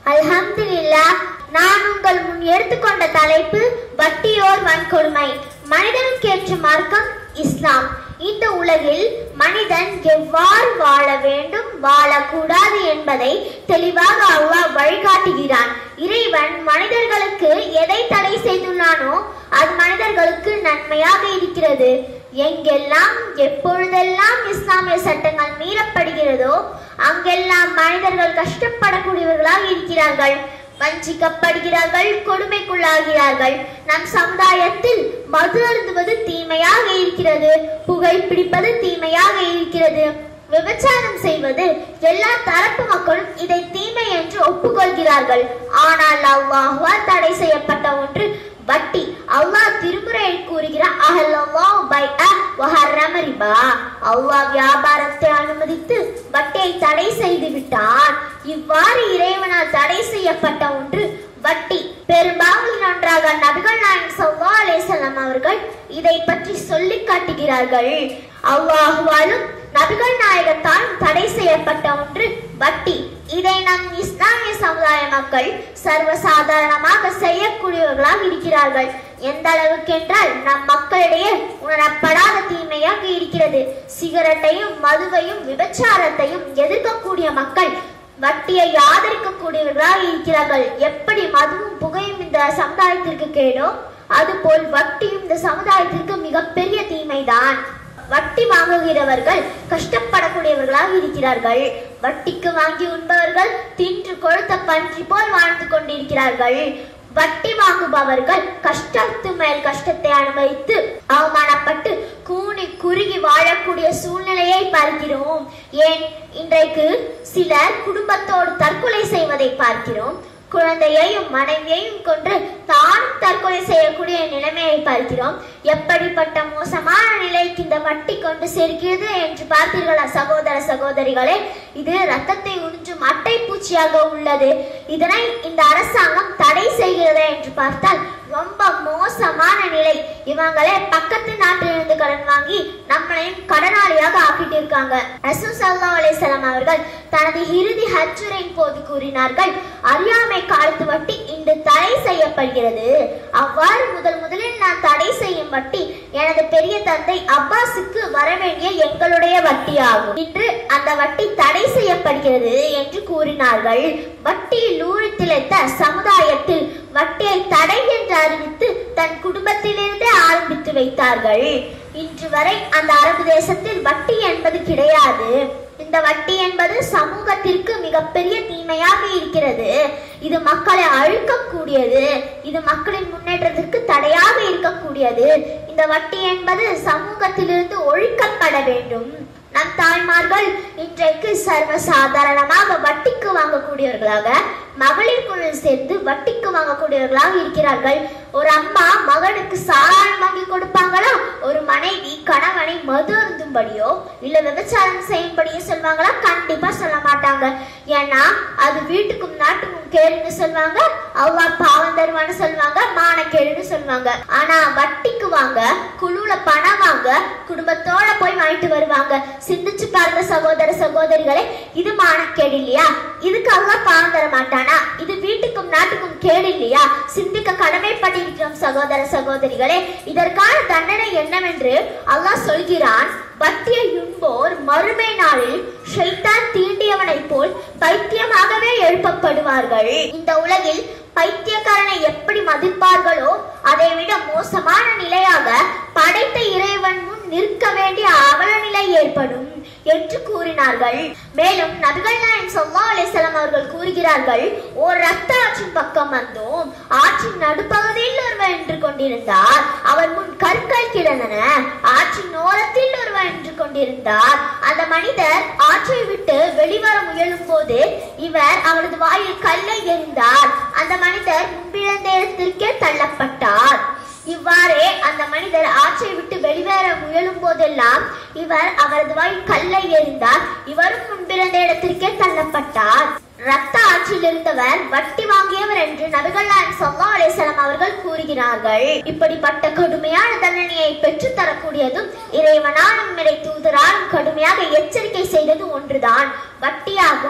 அல்ஹம்துலில்லாஹ் நான் உங்கள் முன் எடுத்துக்கொண்ட தலைப்பு வட்டியோர் வன்கொடுமை மனிதனுக்கு ஏற்ற மார்க்கம் இஸ்லாம் இந்த உலகில் மனிதன் எவ்வாறு வாழ வேண்டும் வாழக்கூடாது என்பதை தெளிவாக அல்லாஹ் வழிகாட்டுகிறான் இறைவன் மனிதர்களுக்கு எதை தடை செய்துள்ளானோ அது மனிதர்களுக்கு நன்மையாக இருக்கிறது எங்கெல்லாம் எப்பொழுதெல்லாம் இஸ்லாமிய சட்டங்கள் மீறப்படுகிறதோ அங்கெல்லாம் மனிதர்கள் கஷ்டப்படக்கூடியவர்களாக இருக்கிறார்கள் வஞ்சிக்கப்படுகிறார்கள் கொடுமைக்குள்ளாகிறார்கள் நம் சமுதாயத்தில் மது அருந்துவது தீமையாக இருக்கிறது புகைப்பிடிப்பது தீமையாக இருக்கிறது விபச்சாரம் செய்வது எல்லா தரப்பு மக்களும் இதை தீமை என்று ஒப்புக்கொள்கிறார்கள் ஆனால் அல்லாஹ்வால் தடை செய்யப்பட்ட ஒன்று வட்டி அல்லாஹ் திருமுறையில் கூறுகிறார் அஹல்லல்லாஹு பைஅ வ ஹர்ரம ரிபா அல்லாஹ் வியாபாரத்தை அனுமதித்து வட்டியை தடை செய்து விட்டான் இவ்வாறு இறைவனால் தடை செய்யப்பட்ட ஒன்று வட்டி பெரும்பாலும் ஒன்றாக நபிகள் நாயகம் ஸல்லல்லாஹு அலைஹி வஸல்லம் அவர்கள் இதை பற்றி சொல்லி காட்டுகிறார்கள் அல்லாஹுவாலும் நபிகள் நாயகத்தால் தடை செய்யப்பட்ட ஒன்று வட்டி இதை நம் இஸ்லாமிய சமுதாய மக்கள் சர்வசாதாரணமாக செய்யக்கூடியவர்களாக இருக்கிறார்கள் எந்த அளவுக்கு என்றால் நம் மக்களிடையே உணரப்படாத தீமையாக இருக்கிறது சிகரெட்டையும் மதுவையும் விபச்சாரத்தையும் எதிர்க்கக்கூடிய மக்கள் வட்டியை ஆதரிக்கக்கூடியவர்களாக இருக்கிறார்கள் எப்படி மதுவும் புகையும் இந்த சமுதாயத்திற்கு கேடோ அதுபோல் வட்டியும் இந்த சமுதாயத்திற்கு மிகப்பெரிய தீமைதான் வட்டி வாங்குகிறவர்கள் கஷ்டப்படக்கூடியவர்களாக இருக்கிறார்கள் வட்டிக்கு வாங்கி உண்பவர்கள் தின்று கொழுத்த பன்றி போல் வாழ்ந்து கொண்டிருக்கிறார்கள் வட்டி வாங்குபவர்கள் கஷ்டத்து மேல் கஷ்டத்தை அனுபவித்து அவமானப்பட்டு கூனி குறுகி வாழக்கூடிய சூழ்நிலையை பார்க்கிறோம் ஏன் இன்றைக்கு சிலர் குடும்பத்தோடு தற்கொலை செய்வதை பார்க்கிறோம் குழந்தையையும் மனைவியையும் கொன்று தானும் தற்கொலை செய்யக்கூடிய நிலைமையை பார்க்கிறோம் எப்படிப்பட்ட மோசமான நிலைக்கு இந்த வட்டி கொண்டு சேர்க்கிறது என்று பார்த்தீர்களா சகோதர சகோதரிகளே இது ரத்தத்தை உறிஞ்சும் அட்டை பூச்சியாக உள்ளது இதனை இந்த அரசாங்கம் தடை செய்கிறதா என்று பார்த்தால் ரொம்ப மோசமான நிலை இவங்களே பக்கத்து நாட்டிலிருந்து கடன் வாங்கி நம்மளையும் கடனாளியாக ஆக்கிட்டு இருக்காங்க ரசூல் சல்லா அலிசல்லாம் அவர்கள் தனது இறுதி ஹஜ்ஜுரையின் போது கூறினார்கள் அறியாமை காலத்து வட்டி இன்று தடை செய்யப்படுகிறது அவ்வாறு முதல் முதலில் நான் தடை செய்யும் வட்டி எனது பெரிய தந்தை அப்பாஸுக்கு வரவேண்டிய எங்களுடைய வட்டி ஆகும் இன்று அந்த வட்டி தடை செய்யப்படுகிறது என்று கூறினார்கள் வட்டியில் ஊறி திளைத்த சமுதாயத்தில் வட்டியை தடை என்று அறிவித்து தன் குடும்பத்திலிருந்தே ஆரம்பித்து வைத்தார்கள் இன்று வரை அந்த அரபு தேசத்தில் வட்டி என்பது கிடையாது இந்த வட்டி என்பது சமூகத்திற்கு மிகப்பெரிய தீமையாக இருக்கிறது இது மக்களை அழிக்கக்கூடியது இது மக்களின் முன்னேற்றத்திற்கு தடையாக இருக்கக்கூடியது இந்த வட்டி என்பது சமூகத்திலிருந்து ஒழிக்கப்பட வேண்டும் நம் தாய்மார்கள் இன்றைக்கு சர்வ சாதாரணமாக வட்டிக்கு வாங்கக்கூடியவர்களாக மகளிர் குழு சேர்ந்து வட்டிக்கு வாங்கக்கூடியவர்களாக இருக்கிறார்கள் ஒரு அம்மா மகனுக்கு சாராயம் வாங்கி கொடுப்பாங்களா ஒரு மனைவி கணவனை மது அருந்தும்படியோ இல்ல விபச்சாரம் செய்யும்படியோ சொல்வாங்களா கண்டிப்பா சொல்ல மாட்டாங்க ஏன்னா அது வீட்டுக்கும் நாட்டுக்கும் கேடுன்னு சொல்லுவாங்க அவ்வா பாவம் தருவான்னு சொல்லுவாங்க மானக்கேடுன்னு சொல்லுவாங்க ஆனா வட்டிக்கு வாங்க குழுல பணம் வாங்க குடும்பத்தோட போய் வாங்கிட்டு வருவாங்க சிந்திச்சு பாருங்க சகோதர சகோதரிகளே இது மானக்கேடு இல்லையா இதுக்கு அல்லா பாவம் தர மாட்டானா இது வீட்டுக்கும் நாட்டுக்கும் கேடு இல்லையா சிந்திக்க கடமைப்பட்டிருக்கிறோம் சகோதர சகோதரிகளே இதற்கான தண்டனை என்னவென்று அல்லாஹ் சொல்கிறான் வட்டியை உண்போர் மறுமை நாளில் ஷைத்தான் தீண்டியவனைப் போல் பைத்தியமாகவே எழுப்பப்படுவார்கள் இந்த உலகில் பைத்தியக்காரனை எப்படி மதிப்பார்களோ அதை விட மோசமான நிலையாக படைத்த இறைவன் முன் நிற்க வேண்டிய அவல நிலை ஏற்படும் என்று கூறினார்கள் மேலும் நபிகள் நாயகம் சொல்லா அலிசல்லாம் அவர்கள் கூறுகிறார்கள் ஓர் ரத்த ஆற்றின் பக்கம் வந்தோம் ஆற்றின் நடுப்பகுதியில் ஒருவர் நின்று கொண்டிருந்தார் அவர் முன் கற்கள் கிடந்தன ஆற்றின் ஓரத்தில் ஒருவர் நின்று கொண்டிருந்தார் அந்த மனிதர் ஆற்றை விட்டு வெளிவர முயலும் போது இவர் அவரது வாயில் கல்லை எறிந்தார் அந்த மனிதர் முன்பிழந்த இடத்திற்கே தள்ளப்பட்டார் இவ்வாறே அந்த மனிதர் ஆற்றை விட்டு வெளிவர முயலும் போதெல்லாம் இவர் அவரது வாய் கல்லை எறிந்தார் இவரும் முன்பிருந்த இடத்திற்கே தள்ளப்பட்டார் ரத்த ஆற்றில் இருந்தவர் வட்டி வாங்கியவர் என்று நபிகள் நாயகம் ஸல்லல்லாஹு அலைஹி வஸல்லம் அவர்கள் கூறுகிறார்கள் இப்படிப்பட்ட கடுமையான தண்டனையை பெற்று தரக்கூடியதும் இறைவனாலும் இறை தூதராலும் கடுமையாக எச்சரிக்கை செய்தது ஒன்றுதான் வட்டியாகும்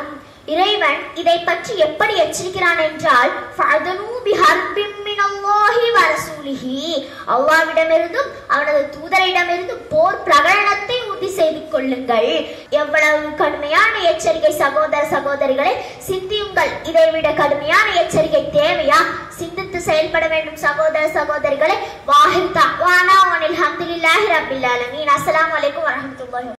இறைவன் இதை பற்றி எப்படி எச்சரிக்கிறான் என்றால் "ஃபஅதனூ பிஹர்பின் மினல்லாஹி வ ரசூலிஹி." அல்லாஹ்விடமிருந்தும் அவனது தூதரிடமிருந்தும் போர் பிரகடனத்தை உறுதி செய்து கொள்ளுங்கள் எவ்வளவு கடுமையான எச்சரிக்கை சகோதர சகோதரிகளை சிந்தியுங்கள் இதைவிட கடுமையான எச்சரிக்கை தேவையா சிந்தித்து செயல்பட வேண்டும் சகோதர சகோதரிகளை வாஹிர் தவானா அனில் ஹம்துலில்லாஹி ரப்பில் ஆலமீன் அஸ்ஸலாமு அலைக்கும் வரஹ்மத்துல்லாஹி